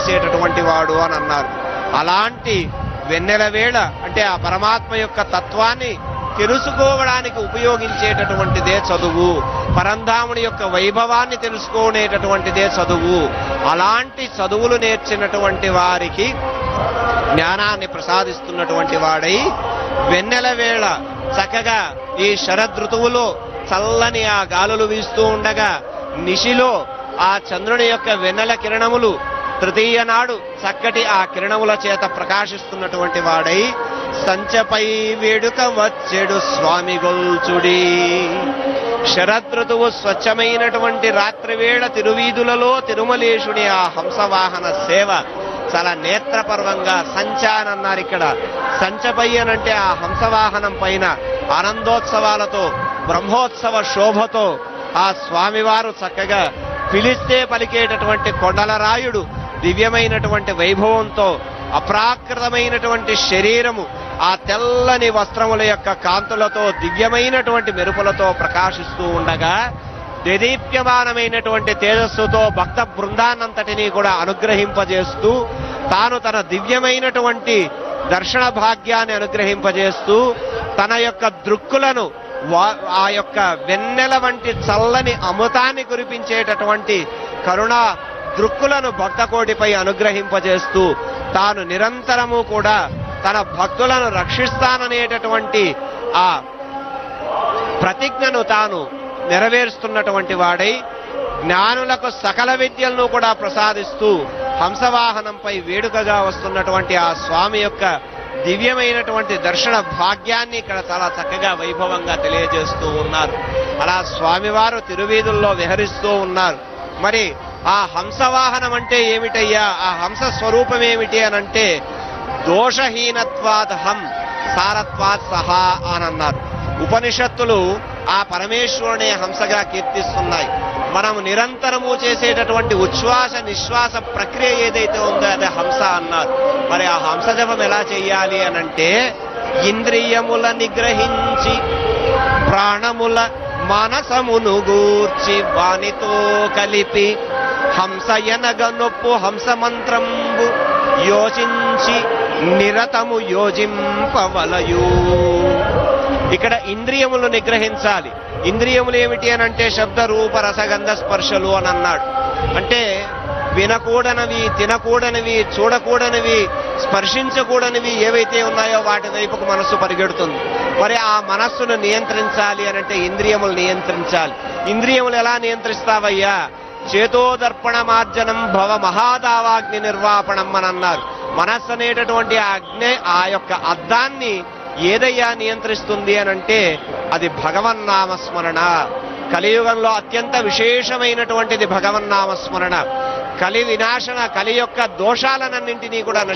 చేసేటటువంటి వాడు అని అన్నారు అలాంటి వెన్నెల వేళ అంటే ఆ పరమాత్మ యొక్క తత్వాన్ని తెలుసుకోవడానికి ఉపయోగించేటటువంటిదే చదువు పరంధాముని యొక్క వైభవాన్ని తెలుసుకునేటటువంటిదే చదువు అలాంటి చదువులు నేర్చినటువంటి వారికి జ్ఞానాన్ని ప్రసాదిస్తున్నటువంటి వాడై వెన్నెల వేళ చక్కగా ఈ శరదృతువులో చల్లని ఆ గాలులు వీస్తూ ఉండగా నిశిలో ఆ చంద్రుని యొక్క వెన్నెల కిరణములు తృతీయ నాడు చక్కటి ఆ కిరణముల చేత ప్రకాశిస్తున్నటువంటి వాడై సంచపై వేడుక వచ్చెడు స్వామి గొల్చుడి శరదృతువు స్వచ్ఛమైనటువంటి రాత్రివేళ తిరువీధులలో తిరుమలేశుని ఆ హంసవాహన సేవ చాలా నేత్రపర్వంగా సంచానన్నారు ఇక్కడ సంచపై అనంటే ఆ హంసవాహనం పైన ఆనందోత్సవాలతో బ్రహ్మోత్సవ శోభతో ఆ స్వామివారు చక్కగా పిలిస్తే పలికేటటువంటి కొండలరాయుడు దివ్యమైనటువంటి వైభవంతో అప్రాకృతమైనటువంటి శరీరము ఆ తెల్లని వస్త్రముల యొక్క కాంతులతో దివ్యమైనటువంటి మెరుపులతో ప్రకాశిస్తూ ఉండగా దేదీప్యమానమైనటువంటి తేజస్సుతో భక్త బృందాన్నంతటినీ కూడా అనుగ్రహింపజేస్తూ తాను తన దివ్యమైనటువంటి దర్శన భాగ్యాన్ని అనుగ్రహింపజేస్తూ తన యొక్క దృక్కులను వా- ఆ యొక్క వెన్నెల వంటి చల్లని అమృతాన్ని కురిపించేటటువంటి కరుణా దృక్కులను భక్తకోటిపై అనుగ్రహింపజేస్తూ తాను నిరంతరము కూడా తన భక్తులను రక్షిస్తాననేటటువంటి ఆ ప్రతిజ్ఞను తాను నెరవేరుస్తున్నటువంటి వాడై జ్ఞానులకు సకల విద్యలను కూడా ప్రసాదిస్తూ హంసవాహనంపై వేడుకగా వస్తున్నటువంటి ఆ స్వామి యొక్క దివ్యమైనటువంటి దర్శన భాగ్యాన్ని ఇక్కడ చాలా చక్కగా వైభవంగా తెలియజేస్తూ ఉన్నారు అలా స్వామివారు తిరువీధుల్లో విహరిస్తూ ఉన్నారు మరి ఆ హంసవాహనం అంటే ఏమిటయ్యా ఆ హంస స్వరూపం ఏమిటి అని అంటే దోషహీనత్వాద్ హం సారత్వాత్ సహా అని అన్నారు ఉపనిషత్తులు ఆ పరమేశ్వరునే హంసగా కీర్తిస్తున్నాయి మనం నిరంతరము చేసేటటువంటి ఉచ్ఛ్వాస నిశ్వాస ప్రక్రియ ఏదైతే ఉందో అదే హంస అన్నారు మరి ఆ హంస జపం ఎలా చేయాలి అనంటే ఇంద్రియముల నిగ్రహించి ప్రాణముల మనసమును గూర్చి వానితో కలిపి హంస ఎనగ నొప్పు హంస మంత్రంబు యోచించి నిరతము యోజింపవలయు ఇక్కడ ఇంద్రియములు నిగ్రహించాలి ఇంద్రియములు ఏమిటి అని అంటే శబ్ద రూప రసగంధ స్పర్శలు అని అన్నాడు అంటే వినకూడనివి తినకూడనివి చూడకూడనివి స్పర్శించకూడనివి ఏవైతే ఉన్నాయో వాటి వైపుకు మనస్సు పరిగెడుతుంది మరి ఆ మనస్సును నియంత్రించాలి అని అంటే ఇంద్రియములు నియంత్రించాలి ఇంద్రియములు ఎలా నియంత్రిస్తావయ్యా చేతోదర్పణ మార్జనం భవ మహాదావాగ్ని నిర్వాపణం అని అన్నారు మనస్సు అనేటటువంటి ఆ అగ్ని ఆ యొక్క అద్దాన్ని ఏదయ్యా నియంత్రిస్తుంది అని అంటే అది భగవన్నామస్మరణ కలియుగంలో అత్యంత విశేషమైనటువంటిది భగవన్నామస్మరణ కలి వినాశన కలి యొక్క దోషాలనన్నింటినీ కూడా నశి